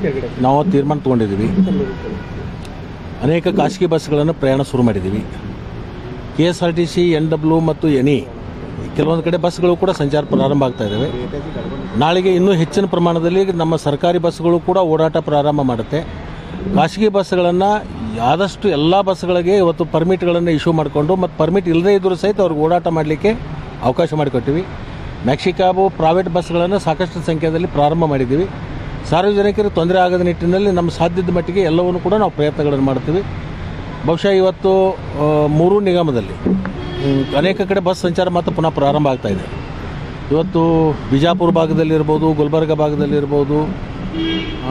ಕೆಳಗಡೆ ನಾವು ತೀರ್ಮಾನ ತೊಗೊಂಡಿದ್ದೀವಿ ಅನೇಕ ಖಾಸಗಿ ಬಸ್ಗಳನ್ನು ಪ್ರಯಾಣ ಶುರು ಮಾಡಿದ್ದೀವಿ K S R T C N W ಮತ್ತು ಎನಿ ಕೆಲವೊಂದು ಕಡೆ ಬಸ್ಗಳು ಕೂಡ ಸಂಚಾರ ಪ್ರಾರಂಭ ಆಗ್ತಾ ಇದ್ದಾವೆ ನಾಳೆಗೆ ಇನ್ನೂ ಹೆಚ್ಚಿನ ಪ್ರಮಾಣದಲ್ಲಿ ನಮ್ಮ ಸರ್ಕಾರಿ ಬಸ್ಗಳು ಕೂಡ ಓಡಾಟ ಪ್ರಾರಂಭ ಮಾಡುತ್ತೆ ಖಾಸಗಿ ಬಸ್ಗಳನ್ನು ಆದಷ್ಟು ಎಲ್ಲ ಬಸ್ಗಳಿಗೆ ಇವತ್ತು ಪರ್ಮಿಟ್ಗಳನ್ನು ಇಶ್ಯೂ ಮಾಡಿಕೊಂಡು ಮತ್ತು ಪರ್ಮಿಟ್ ಇಲ್ಲದೇ ಇದ್ದರೂ ಸಹಿತ ಅವ್ರಿಗೆ ಓಡಾಟ ಮಾಡಲಿಕ್ಕೆ ಅವಕಾಶ ಮಾಡಿಕೊಟ್ಟಿವಿ ಮ್ಯಾಕ್ಸಿಕಾಬು ಪ್ರೈವೇಟ್ ಬಸ್ಗಳನ್ನು ಸಾಕಷ್ಟು ಸಂಖ್ಯೆಯಲ್ಲಿ ಪ್ರಾರಂಭ ಮಾಡಿದ್ದೀವಿ ಸಾರ್ವಜನಿಕರಿಗೆ ತೊಂದರೆ ಆಗದ ನಿಟ್ಟಿನಲ್ಲಿ ನಮ್ಮ ಸಾಧ್ಯದ ಮಟ್ಟಿಗೆ ಎಲ್ಲವನ್ನು ಕೂಡ ನಾವು ಪ್ರಯತ್ನಗಳನ್ನು ಮಾಡ್ತೀವಿ ಬಹುಶಃ ಇವತ್ತು ಆ, ಮೂರೂ ನಿಗಮದಲ್ಲಿ ಹ್ಮ್, ಅನೇಕ ಕಡೆ ಬಸ್ ಸಂಚಾರ ಮತ್ತೆ ಪುನಃ ಪ್ರಾರಂಭ ಆಗ್ತಾ ಇದೆ ಇವತ್ತು ಬಿಜಾಪುರ ಭಾಗದಲ್ಲಿರ್ಬೋದು ಗುಲ್ಬರ್ಗ ಭಾಗದಲ್ಲಿರ್ಬೋದು ಆ,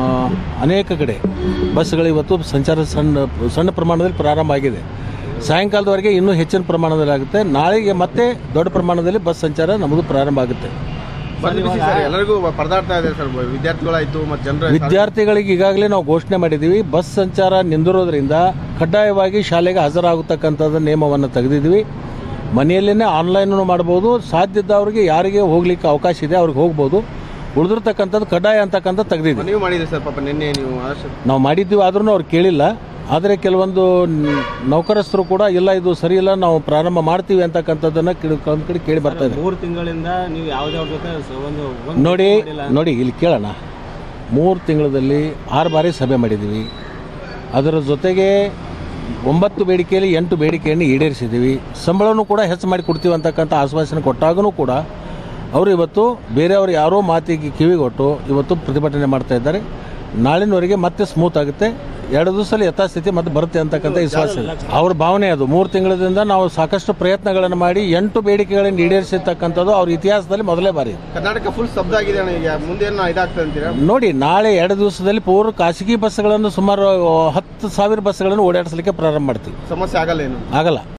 ಅನೇಕ ಕಡೆ ಬಸ್ಗಳು ಇವತ್ತು ಸಂಚಾರ ಸಣ್ಣ ಸಣ್ಣ ಪ್ರಮಾಣದಲ್ಲಿ ಪ್ರಾರಂಭ ಆಗಿದೆ ಸಾಯಂಕಾಲದವರೆಗೆ ಇನ್ನೂ ಹೆಚ್ಚಿನ ಪ್ರಮಾಣದಲ್ಲಿ ಆಗುತ್ತೆ ನಾಳೆಗೆ ಮತ್ತೆ ದೊಡ್ಡ ಪ್ರಮಾಣದಲ್ಲಿ ಬಸ್ ಸಂಚಾರ ನಮ್ಮದು ಪ್ರಾರಂಭ ಆಗುತ್ತೆ ಬಿಸಿ ಬಿಸಿ ಸರ್ ಎಲ್ಲರಿಗೂ ಪರದಾಡ್ತಾ ಇದೆ ಸರ್ ವಿದ್ಯಾರ್ಥಿಗಳಾಯ್ತು ಮತ್ತು ಜನರ ವಿದ್ಯಾರ್ಥಿಗಳಿಗೆ ಈಗಾಗಲೇ ನಾವು ಘೋಷಣೆ ಮಾಡಿದ್ದೀವಿ ಬಸ್ ಸಂಚಾರ ನಿಂದಿರೋದ್ರಿಂದ ಕಡ್ಡಾಯವಾಗಿ ಶಾಲೆಗೆ ಹಾಜರಾಗತಕ್ಕಂಥದ್ದು ನಿಯಮವನ್ನು ತೆಗೆದಿದ್ವಿ ಮನೆಯಲ್ಲೇ ಆನ್ಲೈನೂ ಮಾಡ್ಬೋದು ಸಾಧ್ಯ ಇದ್ದವ್ರಿಗೆ ಯಾರಿಗೆ ಹೋಗ್ಲಿಕ್ಕೆ ಅವಕಾಶ ಇದೆ ಅವ್ರಿಗೆ ಹೋಗ್ಬೋದು ಉಳಿದಿರ್ತಕ್ಕಂಥದ್ದು ಕಡ್ಡಾಯ ಅಂತಕ್ಕಂಥ ತೆಗೆದಿದ್ವಿ ನೀವು ಮಾಡಿದ್ರಿ ಸರ್ ಪಾಪ ನಿನ್ನೆ ನೀವು ಆದಷ್ಟು ನಾವು ಮಾಡಿದ್ದೀವಿ ಆದ್ರೂ ಅವ್ರು ಕೇಳಿಲ್ಲ ಆದರೆ ಕೆಲವೊಂದು ನ್- ನೌಕರಸ್ಥರು ಕೂಡ ಇಲ್ಲ ಇದು ಸರಿ ಇಲ್ಲ ನಾವು ಪ್ರಾರಂಭ ಮಾಡ್ತೀವಿ ಅಂತಕ್ಕಂಥದ್ದನ್ನು ಕೇಳಿ ಕೆಲವೊಂದು ಕಡೆ ಕೇಳಿ ಬರ್ತಾ ಇದೆ ಮೂರು ತಿಂಗಳಿಂದ ನೀವು ಯಾವುದೇ ಅವ್ರ ಜೊತೆ ಸ- ಒಂದು ಒಂದು ನೋಡಿ ಮಾಡಿಲ್ಲ. ನೋಡಿ ಇಲ್ಲಿ ಕೇಳೋಣ ಮೂರು ತಿಂಗಳಲ್ಲಿ ಆರು ಬಾರಿ ಸಭೆ ಮಾಡಿದ್ದೀವಿ ಅದರ ಜೊತೆಗೆ ಒಂಬತ್ತು ಬೇಡಿಕೆಯಲ್ಲಿ ಎಂಟು ಬೇಡಿಕೆಯನ್ನು ಈಡೇರಿಸಿದ್ದೀವಿ ಸಂಬಳನೂ ಕೂಡ ಹೆಚ್ಚು ಮಾಡಿ ಕೊಡ್ತೀವಿ ಅಂತಕ್ಕಂಥ ಆಶ್ವಾಸನೆ ಕೊಟ್ಟಾಗೂ ಕೂಡ ಅವರು ಇವತ್ತು ಬೇರೆಯವರು ಯಾರೋ ಮಾತಿಗೆ ಕಿವಿಗೊಟ್ಟು ಇವತ್ತು ಪ್ರತಿಭಟನೆ ಮಾಡ್ತಾ ಇದ್ದಾರೆ ನಾಳಿನವರೆಗೆ ಮತ್ತೆ ಸ್ಮೂತ್ ಆಗುತ್ತೆ ಎರಡು ದಿವಸದಲ್ಲಿ ಯಥಾಸ್ಥಿತಿ ಮತ್ತೆ ಬರುತ್ತೆ ಅಂತಕ್ಕಂಥ ವಿಶ್ವಾಸ ಇದೆ ಅವ್ರ ಭಾವನೆ ಅದು ಮೂರು ತಿಂಗಳಿಂದ ನಾವು ಸಾಕಷ್ಟು ಪ್ರಯತ್ನಗಳನ್ನು ಮಾಡಿ ಎಂಟು ಬೇಡಿಕೆಗಳನ್ನು ಈಡೇರಿಸಿರ್ತಕ್ಕಂಥದ್ದು ಅವ್ರ ಇತಿಹಾಸದಲ್ಲಿ ಮೊದಲೇ ಬಾರಿ ಕರ್ನಾಟಕ ಫುಲ್ ಸ್ತಬ್ಧ ಆಗಿದೆ ಅಣ್ಣ ಈಗ ಮುಂದೇನು ಇದಾಗ್ತದೆ ಅಂತೀರಾ ನೋಡಿ ನಾಳೆ ಎರಡು ದಿವಸದಲ್ಲಿ ಪೂರ್ವ ಖಾಸಗಿ ಬಸ್ಗಳನ್ನು ಸುಮಾರು ಹತ್ತು ಸಾವಿರ ಬಸ್ಗಳನ್ನು ಓಡಾಡಿಸಲಿಕ್ಕೆ ಪ್ರಾರಂಭ ಮಾಡ್ತೀವಿ ಸಮಸ್ಯೆ ಆಗಲ್ಲ ಏನು ಆಗಲ್ಲ